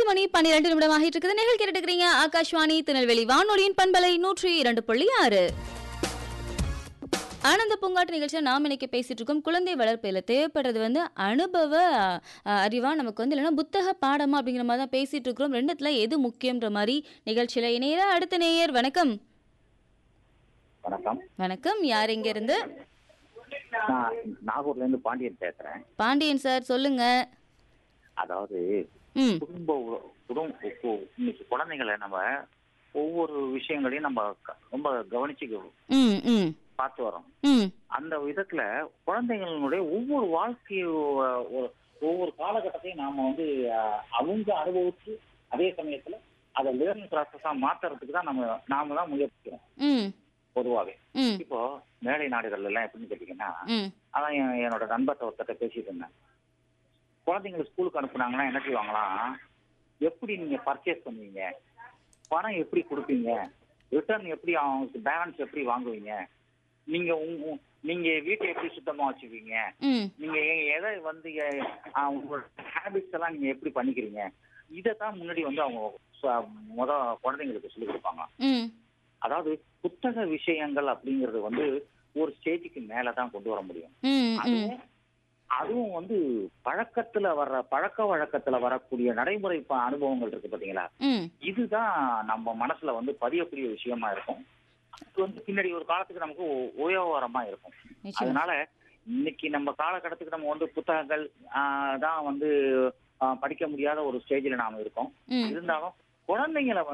மணி பன்னிரண்டு நிமிடம் ஆகிட்டு இருக்குது நிகழ் கேட்டுக்கிறீங்க ஆகாஷ்வாணி திருநெல்வேலி வானொலியின் பண்பலை நூற்றி இரண்டு புள்ளி ஆறு ஆனந்த பூங்காட்டு நிகழ்ச்சியில் நாம் இன்னைக்கு பேசிட்டு இருக்கோம் குழந்தை வளர்ப்பில் தேவைப்படுறது வந்து அனுபவ அஹ், அறிவா நமக்கு வந்து இல்லைன்னா புத்தக பாடமா அப்படிங்கிற மாதிரி தான் பேசிட்டு இருக்கிறோம் ரெண்டுத்துல எது முக்கியன்ற மாதிரி நிகழ்ச்சியில இணையிற அடுத்த நேயர் வணக்கம் வணக்கம் வணக்கம் யார் இங்க இருந்து நான் நாகூர்ல இருந்து பாண்டியன் பேசுறேன் பாண்டியன் சார் சொல்லுங்க அதாவது ம் குடும்ப உ- குடும்ப கு- இன்னைக்கு குழந்தைங்களை நம்ம ஒவ்வொரு விஷயங்களையும் நம்ம க- ரொம்ப கவனிச்சு ம் ம் பார்த்து வரோம் ம் அந்த விதத்துல குழந்தைங்களுடைய ஒவ்வொரு வாழ்க்கையோட ஒ- ஒவ்வொரு காலகட்டத்தையும் நாம வந்து அஹ், அவங்க அனுபவிச்சு அதே சமயத்துல அதை லேர்னிங் ப்ராசஸா மாத்துறதுக்கு தான் நம்ம நாம தான் முயற்சிக்கிறோம் ம் பொதுவாகவே ம் இப்போ மேலை நாடுகள்ல எல்லாம் எப்படின்னு கேட்டீங்கன்னா ம் அதான் என் என்னோட நண்பர்கிட்ட ஒருத்தட்ட பேசிட்டு இருந்தேன் குழந்தைங்களை ஸ்கூலுக்கு அனுப்புனாங்கன்னா என்ன செய்வாங்களாம் எப்படி நீங்க பர்ச்சேஸ் பண்ணுவீங்க பணம் எப்படி கொடுப்பீங்க ரிட்டர்ன் எப்படி அவங்களுக்கு பேலன்ஸ் எப்படி வாங்குவீங்க நீங்க உங்க உங்க- நீங்க வீட்டை எப்படி சுத்தமா வச்சுக்குவீங்க ம் நீங்க எ- எதை வந்து எ- ஆ, உங்களோட ஹேபிட்ஸ் எல்லாம் நீங்க எப்படி பண்ணிக்கிறீங்க இதை தான் முன்னாடி வந்து அவங்க ச- முத குழந்தைங்களுக்கு சொல்லிக் கொடுப்பாங்க ம் அதாவது புத்தக விஷயங்கள் அப்படிங்கிறது வந்து ஒரு ஸ்டேஜுக்கு மேல தான் கொண்டு வர முடியும் ம் ம் அதுவும் அதுவும் வந்து பழக்கத்துல வர்ற பழக்க வழக்கத்துல வரக்கூடிய நடைமுறை ப- அனுபவங்கள் இருக்கு பாத்தீங்களா ம் இதுதான் நம்ம மனசுல வந்து பதியக்கூடிய விஷயமா இருக்கும் அது வந்து பின்னாடி ஒரு காலத்துக்கு நமக்கு உ- உபயோகரமா இருக்கும் நிச்சயம் அதனால இன்னைக்கு நம்ம காலகட்டத்துக்கு நம்ம வந்து புத்தகங்கள் ஆஹ், தான் வந்து ஆஹ், படிக்க முடியாத ஒரு ஸ்டேஜ்ல நாம இருக்கோம் ம் இருந்தாலும் குழந்தைங்களை வந்து